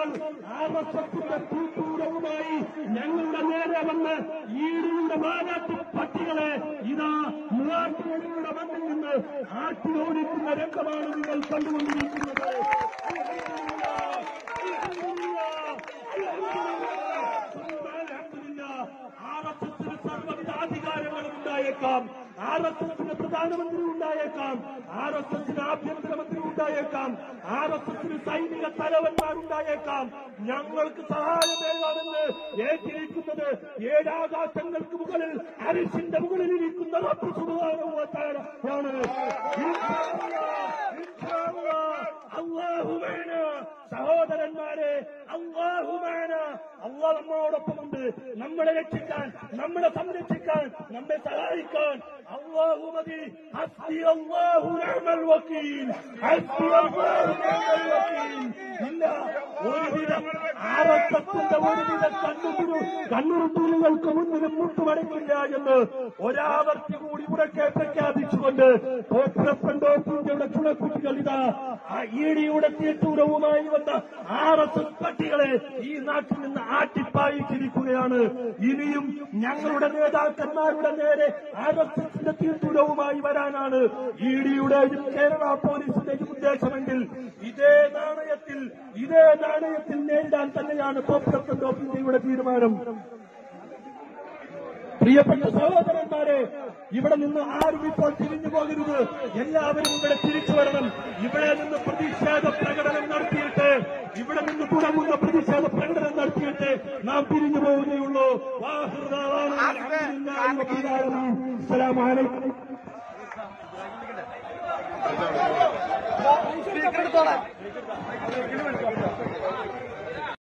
സംഘങ്ങൾ R S എസിന്റെ കൂട്ടൂരവുമായി ഞങ്ങളുടെ നേരെ വന്ന് ഈടിയുടെ മാനാട്ടി പട്ടികളെ ഇതാ മൂവാറ്റുപുഴയുടെ മണ്ണിൽ നിന്ന് ആട്ടിയോടിക്കുന്ന രംഗമാണ് നിങ്ങൾ കണ്ടുകൊണ്ടിരിക്കുന്നത് ആർ എസ് എസിന് സർവ്വവിധ അധികാരങ്ങളും ഉണ്ടായേക്കാം ആർ എസ് എസിന് പ്രധാനമന്ത്രി ഉണ്ടായേക്കാം ആർ എസ് എസിന് ആഭ്യന്തരമന്ത്രി ഉണ്ടായേക്കാം ആർ എസ് എസിന് സൈനിക തലവന്മാരുണ്ടായേക്കാം ഞങ്ങൾക്ക് സഹായമേകാണെന്ന് ഏറ്റിരിക്കുന്നത് ഏഴാകാശങ്ങൾക്ക് മുകളിൽ അരിശിന്റെ മുകളിൽ ഇരിക്കുന്ന റബ്ബ് സുബ്ഹാനഹു ആണ് അള്ളാഹുമാന സഹോദരന്മാരെ അള്ളാഹുമാന അള്ളാഹ് നമ്മളോടൊപ്പമുണ്ട് നമ്മളെ രക്ഷിക്കാൻ നമ്മളെ സംരക്ഷിക്കാൻ നമ്മെ സഹായിക്കാൻ അള്ളാഹു മതി ഹസ്ബി അള്ളാഹു നിഅമൽ വക്കീൽ ഹസ്ബി അള്ളാഹു നിഅമൽ വക്കീൽ ഇല്ല ഒരുവിധം ആറത്തത്തിന്റെ ഒരുവിധം കണ്ണുകുരു കണ്ണുറുട്ടൂലുകൾക്ക് മുന്നിലും മുട്ടുമടക്കില്ല എന്ന് ഒരാവർത്തി കൂടി ഉറക്കെ പ്രഖ്യാപിച്ചുകൊണ്ട് ഓപ്പറപ്പൻഡോപ്പിന്റെ ചുണക്കുട്ടികൾ ഇതാ ആ ഈടിയുടെ തീട്ടൂരവുമായി വന്ന ആർ എസ് എസ് പട്ടികളെ ഈ നാട്ടിൽ നിന്ന് ആട്ടിപ്പായിച്ചിരിക്കുകയാണ് ഇനിയും ഞങ്ങളുടെ നേതാക്കന്മാരുടെ നേരെ ആർ എസ് എസിന്റെ തീട്ടൂരവുമായി വരാനാണ് ഇഡിയുടെയും കേരള പോലീസിന്റെയും ഉദ്ദേശമെങ്കിൽ ഇതേ നാണയത്തിൽ ഇതേ നാണയത്തിൽ നേരിടാൻ തന്നെയാണ് പോപ്പറപ്പൻ ഓഫ് ഇന്ത്യയുടെ തീരുമാനം പ്രിയപ്പെട്ട സഹോദരന്മാരെ ഇവിടെ നിന്ന് ആരും ഇപ്പോൾ തിരിഞ്ഞു പോകരുത് എല്ലാവരും ഇവിടെ തിരിച്ചു വരണം ഇവിടെ നിന്ന് പ്രതിഷേധ പ്രകടനം നടത്തിയിട്ട് ഇവിടെ നിന്ന് തുടങ്ങുന്ന പ്രതിഷേധ പ്രകടനം നടത്തിയിട്ട് നാം പിരിഞ്ഞു പോവുകയുള്ളൂ അസ്സലാമലൈക്കും സ്പീക്കർ എടുത്തോളാം